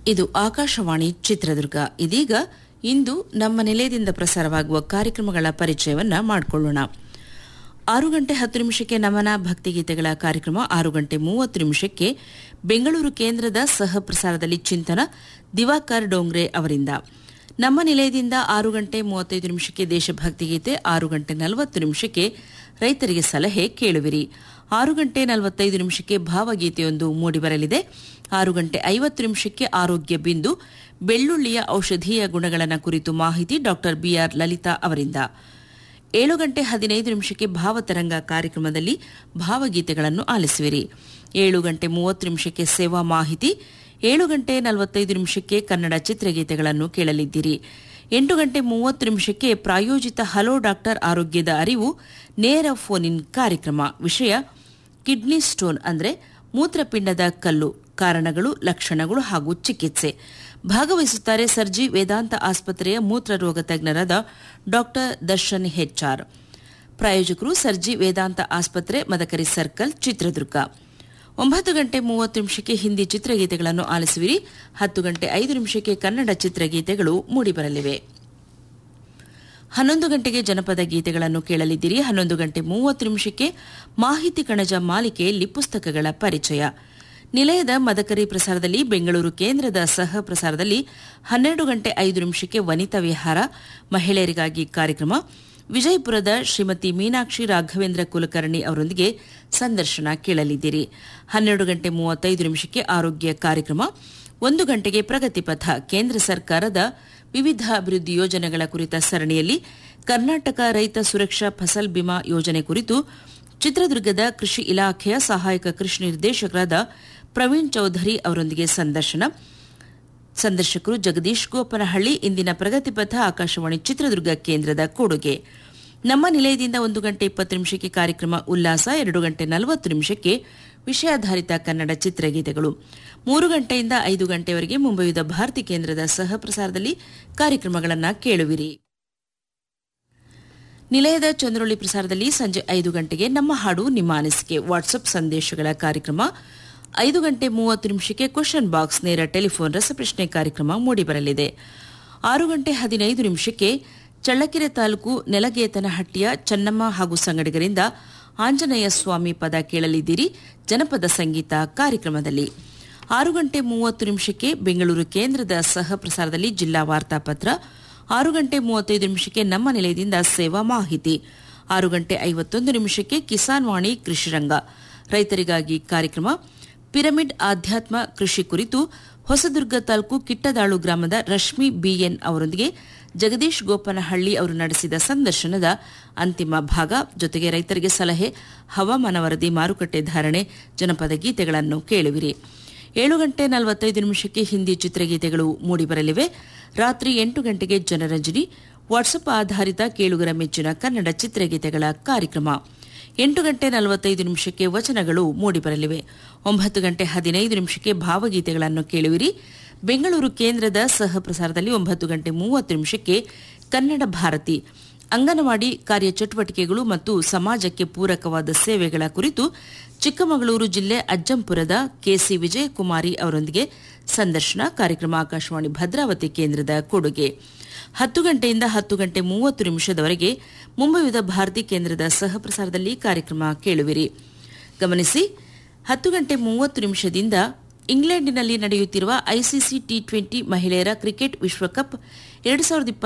ಇದು ಆಕಾಶವಾಣಿ ಚಿತ್ರದುರ್ಗ ಇದೀಗ ಇಂದು ನಮ್ಮ ನಿಲಯದಿಂದ ಪ್ರಸಾರವಾಗುವ ಕಾರ್ಯಕ್ರಮಗಳ ಪರಿಚಯವನ್ನ ಮಾಡಿಕೊಳ್ಳೋಣ ಆರು ಗಂಟೆ ಹತ್ತು ನಿಮಿಷಕ್ಕೆ ನಮನ ಭಕ್ತಿಗೀತೆಗಳ ಕಾರ್ಯಕ್ರಮ ಆರು ಗಂಟೆ ಮೂವತ್ತು ನಿಮಿಷಕ್ಕೆ ಬೆಂಗಳೂರು ಕೇಂದ್ರದ ಸಹ ಪ್ರಸಾರದಲ್ಲಿ ಚಿಂತನ ದಿವಾಕರ್ ಡೋಂಗ್ರೆ ಅವರಿಂದ ನಮ್ಮ ನಿಲಯದಿಂದ ಆರು ಗಂಟೆ ಮೂವತ್ತೈದು ನಿಮಿಷಕ್ಕೆ ದೇಶಭಕ್ತಿ ಗೀತೆ ಆರು ಗಂಟೆ ನಲವತ್ತು ನಿಮಿಷಕ್ಕೆ ರೈತರಿಗೆ ಸಲಹೆ ಕೇಳುವಿರಿ ಆರು ಗಂಟೆ ನಲವತ್ತೈದು ನಿಮಿಷಕ್ಕೆ ಭಾವಗೀತೆಯೊಂದು ಮೂಡಿಬರಲಿದೆ ಆರು ಗಂಟೆ ಐವತ್ತು ನಿಮಿಷಕ್ಕೆ ಆರೋಗ್ಯ ಬಿಂದು ಬೆಳ್ಳುಳ್ಳಿಯ ಔಷಧೀಯ ಗುಣಗಳನ್ನು ಕುರಿತು ಮಾಹಿತಿ ಡಾ ಬಿಆರ್ ಲಲಿತಾ ಅವರಿಂದ ಏಳು ಗಂಟೆ ಹದಿನೈದು ನಿಮಿಷಕ್ಕೆ ಭಾವತರಂಗ ಕಾರ್ಯಕ್ರಮದಲ್ಲಿ ಭಾವಗೀತೆಗಳನ್ನು ಆಲಿಸುವಿರಿ ಏಳು ಗಂಟೆ ಮೂವತ್ತು ನಿಮಿಷಕ್ಕೆ ಸೇವಾ ಮಾಹಿತಿ ಏಳು ಗಂಟೆ ನಲವತ್ತೈದು ನಿಮಿಷಕ್ಕೆ ಕನ್ನಡ ಚಿತ್ರಗೀತೆಗಳನ್ನು ಕೇಳಲಿದ್ದೀರಿ ಎಂಟು ಗಂಟೆ ಮೂವತ್ತು ನಿಮಿಷಕ್ಕೆ ಪ್ರಾಯೋಜಿತ ಹಲೋ ಡಾಕ್ಟರ್ ಆರೋಗ್ಯದ ಅರಿವು ನೇರ ಫೋನ್ ಇನ್ ಕಾರ್ಯಕ್ರಮ ವಿಷಯ ಕಿಡ್ನಿ ಸ್ಟೋನ್ ಅಂದರೆ ಮೂತ್ರಪಿಂಡದ ಕಲ್ಲು ಕಾರಣಗಳು ಲಕ್ಷಣಗಳು ಹಾಗೂ ಚಿಕಿತ್ಸೆ ಭಾಗವಹಿಸುತ್ತಾರೆ ಸರ್ಜಿ ವೇದಾಂತ ಆಸ್ಪತ್ರೆಯ ಮೂತ್ರರೋಗ ತಜ್ಞರಾದ ಡಾಕ್ಟರ್ ದರ್ಶನ್ ಹೆಚ್ಆರ್ ಪ್ರಾಯೋಜಕರು ಸರ್ಜಿ ವೇದಾಂತ ಆಸ್ಪತ್ರೆ ಮದಕರಿ ಸರ್ಕಲ್ ಚಿತ್ರದುರ್ಗ ಒಂಬತ್ತು ಗಂಟೆ ಮೂವತ್ತು ನಿಮಿಷಕ್ಕೆ ಹಿಂದಿ ಚಿತ್ರಗೀತೆಗಳನ್ನು ಆಲಿಸುವಿರಿ ಹತ್ತು ಗಂಟೆ ಐದು ನಿಮಿಷಕ್ಕೆ ಕನ್ನಡ ಚಿತ್ರಗೀತೆಗಳು ಮೂಡಿಬರಲಿವೆ ಹನ್ನೊಂದು ಗಂಟೆಗೆ ಜನಪದ ಗೀತೆಗಳನ್ನು ಕೇಳಲಿದ್ದೀರಿ ಹನ್ನೊಂದು ಗಂಟೆ ಮೂವತ್ತು ನಿಮಿಷಕ್ಕೆ ಮಾಹಿತಿ ಕಣಜ ಮಾಲಿಕೆಯಲ್ಲಿ ಪುಸ್ತಕಗಳ ಪರಿಚಯ ನಿಲಯದ ಮದಕರಿ ಪ್ರಸಾರದಲ್ಲಿ ಬೆಂಗಳೂರು ಕೇಂದ್ರದ ಸಹ ಪ್ರಸಾರದಲ್ಲಿ ಹನ್ನೆರಡು ಗಂಟೆ ಐದು ನಿಮಿಷಕ್ಕೆ ವನಿತಾ ವಿಹಾರ ಮಹಿಳೆಯರಿಗಾಗಿ ಕಾರ್ಯಕ್ರಮ ವಿಜಯಪುರದ ಶ್ರೀಮತಿ ಮೀನಾಕ್ಷಿ ರಾಘವೇಂದ್ರ ಕುಲಕರ್ಣಿ ಅವರೊಂದಿಗೆ ಸಂದರ್ಶನ ಕೇಳಲಿದ್ದೀರಿ ಹನ್ನೆರಡು ಗಂಟೆ ಮೂವತ್ತೈದು ನಿಮಿಷಕ್ಕೆ ಆರೋಗ್ಯ ಕಾರ್ಯಕ್ರಮ ಒಂದು ಗಂಟೆಗೆ ಪ್ರಗತಿಪಥ ಕೇಂದ್ರ ಸರ್ಕಾರದ ವಿವಿಧ ಅಭಿವೃದ್ಧಿ ಯೋಜನೆಗಳ ಕುರಿತ ಸರಣಿಯಲ್ಲಿ ಕರ್ನಾಟಕ ರೈತ ಸುರಕ್ಷಾ ಫಸಲ್ ಬಿಮಾ ಯೋಜನೆ ಕುರಿತು ಚಿತ್ರದುರ್ಗದ ಕೃಷಿ ಇಲಾಖೆಯ ಸಹಾಯಕ ಕೃಷಿ ನಿರ್ದೇಶಕರಾದ ಪ್ರವೀಣ್ ಚೌಧರಿ ಅವರೊಂದಿಗೆ ಸಂದರ್ಶನ ಸಂದರ್ಶಕರು ಜಗದೀಶ್ ಗೋಪನಹಳ್ಳಿ ಇಂದಿನ ಪ್ರಗತಿಪಥ ಆಕಾಶವಾಣಿ ಚಿತ್ರದುರ್ಗ ಕೇಂದ್ರದ ಕೊಡುಗೆ ನಮ್ಮ ನಿಲಯದಿಂದ ಒಂದು ಗಂಟೆ ಇಪ್ಪತ್ತು ನಿಮಿಷಕ್ಕೆ ಕಾರ್ಯಕ್ರಮ ಉಲ್ಲಾಸ ಎರಡು ಗಂಟೆ ನಲವತ್ತು ನಿಮಿಷಕ್ಕೆ ವಿಷಯಾಧಾರಿತ ಕನ್ನಡ ಚಿತ್ರಗೀತೆಗಳು ಮೂರು ಗಂಟೆಯಿಂದ ಐದು ಗಂಟೆವರೆಗೆ ಮುಂಬೈದ ಭಾರತಿ ಕೇಂದ್ರದ ಸಹ ಪ್ರಸಾರದಲ್ಲಿ ಕಾರ್ಯಕ್ರಮಗಳನ್ನು ಕೇಳುವಿರಿ ನಿಲಯದ ಚಂದ್ರೋಳಿ ಪ್ರಸಾರದಲ್ಲಿ ಸಂಜೆ ಐದು ಗಂಟೆಗೆ ನಮ್ಮ ಹಾಡು ನಿಮ್ಮ ಅನಿಸಿಕೆ ವಾಟ್ಸಪ್ ಸಂದೇಶಗಳ ಕಾರ್ಯಕ್ರಮ ಐದು ಗಂಟೆ ಮೂವತ್ತು ನಿಮಿಷಕ್ಕೆ ಕ್ವಶನ್ ಬಾಕ್ಸ್ ನೇರ ಟೆಲಿಫೋನ್ ರಸಪ್ರಶ್ನೆ ಕಾರ್ಯಕ್ರಮ ಮೂಡಿಬರಲಿದೆ ಆರು ಗಂಟೆ ಹದಿನೈದು ನಿಮಿಷಕ್ಕೆ ಚಳ್ಳಕೆರೆ ತಾಲೂಕು ನೆಲಗೇತನಹಟ್ಟಿಯ ಚನ್ನಮ್ಮ ಹಾಗೂ ಸಂಗಡಿಗರಿಂದ ಆಂಜನೇಯ ಸ್ವಾಮಿ ಪದ ಕೇಳಲಿದ್ದೀರಿ ಜನಪದ ಸಂಗೀತ ಕಾರ್ಯಕ್ರಮದಲ್ಲಿ ಆರು ಗಂಟೆ ಮೂವತ್ತು ನಿಮಿಷಕ್ಕೆ ಬೆಂಗಳೂರು ಕೇಂದ್ರದ ಸಹ ಪ್ರಸಾರದಲ್ಲಿ ಜಿಲ್ಲಾ ವಾರ್ತಾಪತ್ರ ಆರು ಗಂಟೆ ಮೂವತ್ತೈದು ನಿಮಿಷಕ್ಕೆ ನಮ್ಮ ನಿಲಯದಿಂದ ಸೇವಾ ಮಾಹಿತಿ ಆರು ಗಂಟೆ ಐವತ್ತೊಂದು ನಿಮಿಷಕ್ಕೆ ಕಿಸಾನ್ ವಾಣಿ ಕೃಷಿರಂಗ ರೈತರಿಗಾಗಿ ಕಾರ್ಯಕ್ರಮ ಪಿರಮಿಡ್ ಆಧ್ಯಾತ್ಮ ಕೃಷಿ ಕುರಿತು ಹೊಸದುರ್ಗ ತಾಲೂಕು ಕಿಟ್ಟದಾಳು ಗ್ರಾಮದ ರಶ್ಮಿ ಬಿಎನ್ ಅವರೊಂದಿಗೆ ಜಗದೀಶ್ ಗೋಪನಹಳ್ಳಿ ಅವರು ನಡೆಸಿದ ಸಂದರ್ಶನದ ಅಂತಿಮ ಭಾಗ ಜೊತೆಗೆ ರೈತರಿಗೆ ಸಲಹೆ ಹವಾಮಾನ ವರದಿ ಮಾರುಕಟ್ಟೆ ಧಾರಣೆ ಜನಪದ ಗೀತೆಗಳನ್ನು ಕೇಳುವಿರಿ ಏಳು ಗಂಟೆ ನಲವತ್ತೈದು ನಿಮಿಷಕ್ಕೆ ಹಿಂದಿ ಚಿತ್ರಗೀತೆಗಳು ಮೂಡಿಬರಲಿವೆ ರಾತ್ರಿ ಎಂಟು ಗಂಟೆಗೆ ಜನರಂಜನಿ ವಾಟ್ಸಪ್ ಆಧಾರಿತ ಕೇಳುಗರ ಮೆಚ್ಚಿನ ಕನ್ನಡ ಚಿತ್ರಗೀತೆಗಳ ಕಾರ್ಯಕ್ರಮ ಎಂಟು ಗಂಟೆ ನಲವತ್ತೈದು ನಿಮಿಷಕ್ಕೆ ವಚನಗಳು ಮೂಡಿಬರಲಿವೆ ಒಂಬತ್ತು ಗಂಟೆ ಹದಿನೈದು ನಿಮಿಷಕ್ಕೆ ಭಾವಗೀತೆಗಳನ್ನು ಕೇಳುವಿರಿ ಬೆಂಗಳೂರು ಕೇಂದ್ರದ ಸಹ ಪ್ರಸಾರದಲ್ಲಿ ಒಂಬತ್ತು ಗಂಟೆ ಮೂವತ್ತು ನಿಮಿಷಕ್ಕೆ ಕನ್ನಡ ಭಾರತಿ ಅಂಗನವಾಡಿ ಕಾರ್ಯಚಟುವಟಿಕೆಗಳು ಮತ್ತು ಸಮಾಜಕ್ಕೆ ಪೂರಕವಾದ ಸೇವೆಗಳ ಕುರಿತು ಚಿಕ್ಕಮಗಳೂರು ಜಿಲ್ಲೆ ಅಜ್ಜಂಪುರದ ಕೆಸಿ ವಿಜಯಕುಮಾರಿ ಅವರೊಂದಿಗೆ ಸಂದರ್ಶನ ಕಾರ್ಯಕ್ರಮ ಆಕಾಶವಾಣಿ ಭದ್ರಾವತಿ ಕೇಂದ್ರದ ಕೊಡುಗೆ ಹತ್ತು ಗಂಟೆಯಿಂದ ಹತ್ತು ಗಂಟೆ ಮೂವತ್ತು ನಿಮಿಷದವರೆಗೆ ಮುಂಬೈದ ಭಾರತಿ ಕೇಂದ್ರದ ಸಹ ಪ್ರಸಾರದಲ್ಲಿ ಕಾರ್ಯಕ್ರಮ ಕೇಳುವಿರಿ ಗಮನಿಸಿ ಹತ್ತು ಗಂಟೆ ಮೂವತ್ತು ನಿಮಿಷದಿಂದ ಇಂಗ್ಲೆಂಡಿನಲ್ಲಿ ನಡೆಯುತ್ತಿರುವ ಐಸಿಸಿ ಟಿ ಟ್ವೆಂಟಿ ಮಹಿಳೆಯರ ಕ್ರಿಕೆಟ್ ವಿಶ್ವಕಪ್ ಎರಡು ಸಾವಿರದ